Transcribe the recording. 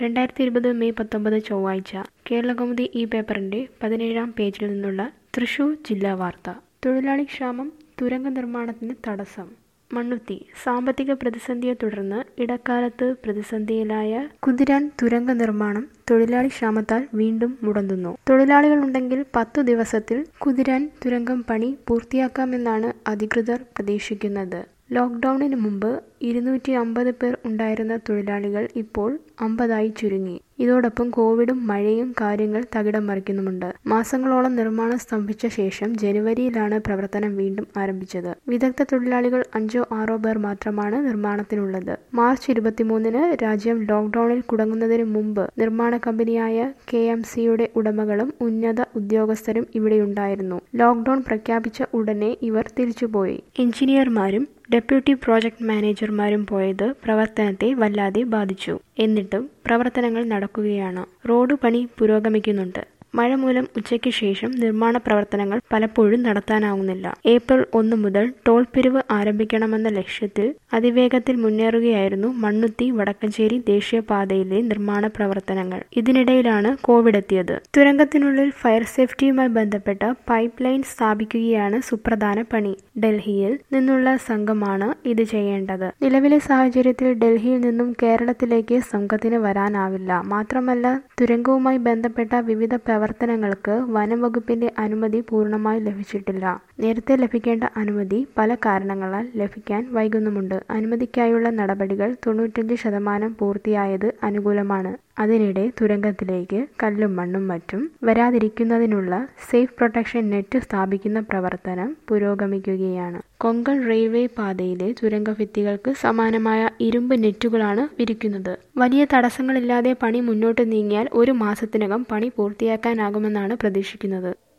രണ്ടായിരത്തി ഇരുപത് മെയ് പത്തൊമ്പത് ചൊവ്വാഴ്ച കേരളകൗമുദി ഈ പേപ്പറിന്റെ പതിനേഴാം പേജിൽ നിന്നുള്ള തൃശൂർ ജില്ലാ വാർത്ത തൊഴിലാളി ക്ഷാമം തുരങ്ക നിർമ്മാണത്തിന് തടസ്സം മണ്ണുത്തി സാമ്പത്തിക പ്രതിസന്ധിയെ തുടർന്ന് ഇടക്കാലത്ത് പ്രതിസന്ധിയിലായ കുതിരാൻ തുരങ്ക നിർമ്മാണം തൊഴിലാളി ക്ഷാമത്താൽ വീണ്ടും മുടങ്ങുന്നു തൊഴിലാളികളുണ്ടെങ്കിൽ പത്തു ദിവസത്തിൽ കുതിരാൻ തുരങ്കം പണി പൂർത്തിയാക്കാമെന്നാണ് അധികൃതർ പ്രതീക്ഷിക്കുന്നത് ലോക്ക്ഡൌണിന് മുമ്പ് ഇരുന്നൂറ്റി അമ്പത് പേർ ഉണ്ടായിരുന്ന തൊഴിലാളികൾ ഇപ്പോൾ അമ്പതായി ചുരുങ്ങി ഇതോടൊപ്പം കോവിഡും മഴയും കാര്യങ്ങൾ തകിടം മറിക്കുന്നുമുണ്ട് മാസങ്ങളോളം നിർമ്മാണം സ്തംഭിച്ച ശേഷം ജനുവരിയിലാണ് പ്രവർത്തനം വീണ്ടും ആരംഭിച്ചത് വിദഗ്ധ തൊഴിലാളികൾ അഞ്ചോ ആറോ പേർ മാത്രമാണ് നിർമ്മാണത്തിനുള്ളത് മാർച്ച് ഇരുപത്തിമൂന്നിന് രാജ്യം ലോക്ക്ഡൌണിൽ കുടങ്ങുന്നതിന് മുമ്പ് നിർമ്മാണ കമ്പനിയായ കെ എം സിയുടെ ഉടമകളും ഉന്നത ഉദ്യോഗസ്ഥരും ഇവിടെയുണ്ടായിരുന്നു ലോക്ക്ഡൌൺ പ്രഖ്യാപിച്ച ഉടനെ ഇവർ തിരിച്ചുപോയി എഞ്ചിനീയർമാരും ഡെപ്യൂട്ടി പ്രോജക്ട് മാനേജർമാരും പോയത് പ്രവർത്തനത്തെ വല്ലാതെ ബാധിച്ചു എന്നിട്ടും പ്രവർത്തനങ്ങൾ നടക്കുകയാണ് റോഡ് പണി പുരോഗമിക്കുന്നുണ്ട് മഴ മൂലം ഉച്ചയ്ക്ക് ശേഷം നിർമ്മാണ പ്രവർത്തനങ്ങൾ പലപ്പോഴും നടത്താനാവുന്നില്ല ഏപ്രിൽ ഒന്ന് മുതൽ ടോൾ പിരിവ് ആരംഭിക്കണമെന്ന ലക്ഷ്യത്തിൽ അതിവേഗത്തിൽ മുന്നേറുകയായിരുന്നു മണ്ണുത്തി വടക്കഞ്ചേരി ദേശീയപാതയിലെ നിർമ്മാണ പ്രവർത്തനങ്ങൾ ഇതിനിടയിലാണ് കോവിഡ് എത്തിയത് തുരങ്കത്തിനുള്ളിൽ ഫയർ സേഫ്റ്റിയുമായി ബന്ധപ്പെട്ട പൈപ്പ് ലൈൻ സ്ഥാപിക്കുകയാണ് സുപ്രധാന പണി ഡൽഹിയിൽ നിന്നുള്ള സംഘമാണ് ഇത് ചെയ്യേണ്ടത് നിലവിലെ സാഹചര്യത്തിൽ ഡൽഹിയിൽ നിന്നും കേരളത്തിലേക്ക് സംഘത്തിന് വരാനാവില്ല മാത്രമല്ല തുരങ്കവുമായി ബന്ധപ്പെട്ട വിവിധ പ്രവർത്തനങ്ങൾക്ക് വനം വകുപ്പിന്റെ അനുമതി പൂർണ്ണമായി ലഭിച്ചിട്ടില്ല നേരത്തെ ലഭിക്കേണ്ട അനുമതി പല കാരണങ്ങളാൽ ലഭിക്കാൻ വൈകുന്നുമുണ്ട് അനുമതിക്കായുള്ള നടപടികൾ തൊണ്ണൂറ്റഞ്ച് ശതമാനം പൂർത്തിയായത് അനുകൂലമാണ് അതിനിടെ തുരങ്കത്തിലേക്ക് കല്ലും മണ്ണും മറ്റും വരാതിരിക്കുന്നതിനുള്ള സേഫ് പ്രൊട്ടക്ഷൻ നെറ്റ് സ്ഥാപിക്കുന്ന പ്രവർത്തനം പുരോഗമിക്കുകയാണ് കൊങ്കൺ റെയിൽവേ പാതയിലെ തുരങ്ക ഭിത്തികൾക്ക് സമാനമായ ഇരുമ്പ് നെറ്റുകളാണ് വിരിക്കുന്നത് വലിയ തടസ്സങ്ങളില്ലാതെ പണി മുന്നോട്ട് നീങ്ങിയാൽ ഒരു മാസത്തിനകം പണി പൂർത്തിയാക്കാനാകുമെന്നാണ് പ്രതീക്ഷിക്കുന്നത്